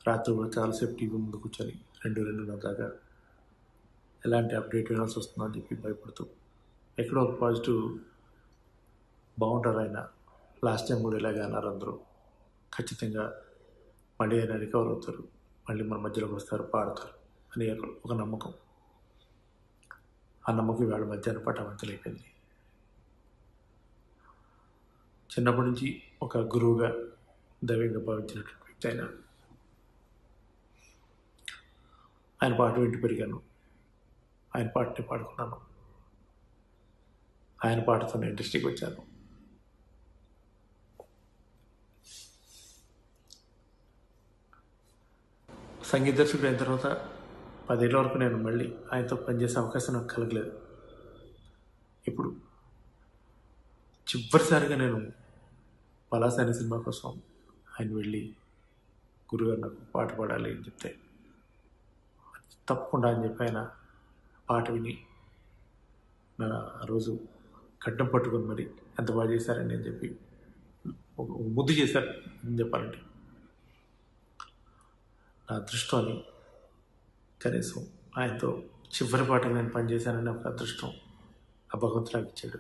రాత్రి కూడా చాలాసేపు టీవీ ముందు కూర్చొని రెండు రెండున్నర దాకా ఎలాంటి అప్డేట్ వినాల్సి వస్తుందో అని చెప్పి భయపడుతూ ఎక్కడో ఒక పాజిటివ్ బాగుంటారు ఆయన లాస్ట్ టైం కూడా ఇలాగే అన్నారు అందరూ ఖచ్చితంగా మళ్ళీ ఆయన రికవర్ అవుతారు మళ్ళీ మన మధ్యలోకి వస్తారు పాడతారు అని ఒక నమ్మకం ఆ నమ్మకం వాళ్ళ మధ్యాహ్నం పట్టవంతలైపోయింది చిన్నప్పటి నుంచి ఒక గురువుగా దైవంగా భావించినటువంటి వ్యక్తి ఆయన ఆయన పాట వింటూ పెరిగాను ఆయన పాటని పాడుకున్నాను ఆయన పాటతో నేను ఇండస్ట్రీకి వచ్చాను సంగీత దర్శకుడు అయిన తర్వాత పదేళ్ళ వరకు నేను మళ్ళీ ఆయనతో పనిచేసే అవకాశం నాకు కలగలేదు ఇప్పుడు చివరిసారిగా నేను పలాస అనే సినిమా కోసం ఆయన వెళ్ళి గురుగారు నాకు పాట పాడాలి అని చెప్తే తప్పకుండా అని చెప్పి ఆయన పాట విని నా ఆ రోజు కట్టం పట్టుకొని మరి ఎంత బాగా చేశారని నేను చెప్పి ఒక ఒక ముద్దు చేశారు అని చెప్పాలంటే నా అదృష్టం అని కనీసం ఆయనతో చివరి పాట నేను పనిచేశానని ఒక అదృష్టం ఆ భగవంతుడు నాకు ఇచ్చాడు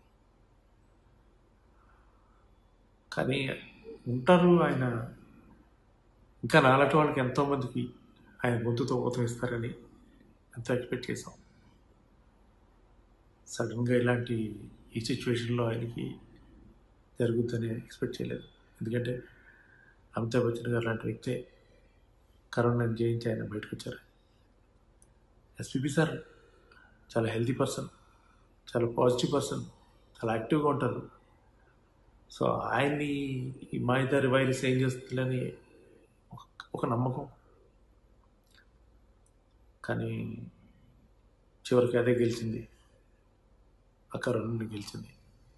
కానీ ఉంటారు ఆయన ఇంకా నాలాంటి వాళ్ళకి ఎంతోమందికి ఆయన గొంతుతో ఊతం ఇస్తారని ఎంతో ఎక్స్పెక్ట్ చేసాం సడన్గా ఇలాంటి ఈ సిచ్యువేషన్లో ఆయనకి జరుగుద్దని ఎక్స్పెక్ట్ చేయలేదు ఎందుకంటే అమితాబ్ బచ్చన్ గారు లాంటి వ్యక్తే కరోనాని జయించి ఆయన బయటకు వచ్చారు ఎస్పీబీ సార్ చాలా హెల్తీ పర్సన్ చాలా పాజిటివ్ పర్సన్ చాలా యాక్టివ్గా ఉంటారు సో ఆయన్ని ఈ మాయిదారి వైరస్ ఏం చేస్తుందని ఒక- ఒక నమ్మకం కానీ చివరికి అదే గెలిచింది ఆ కరోనా గెలిచింది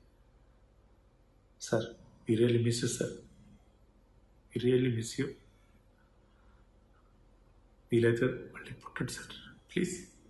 సార్ ఈ రియల్లీ మిస్ యూ సార్ ఈ రియల్లీ మిస్ యూ వీలైతే మళ్ళీ పుట్టండి సార్ ప్లీజ్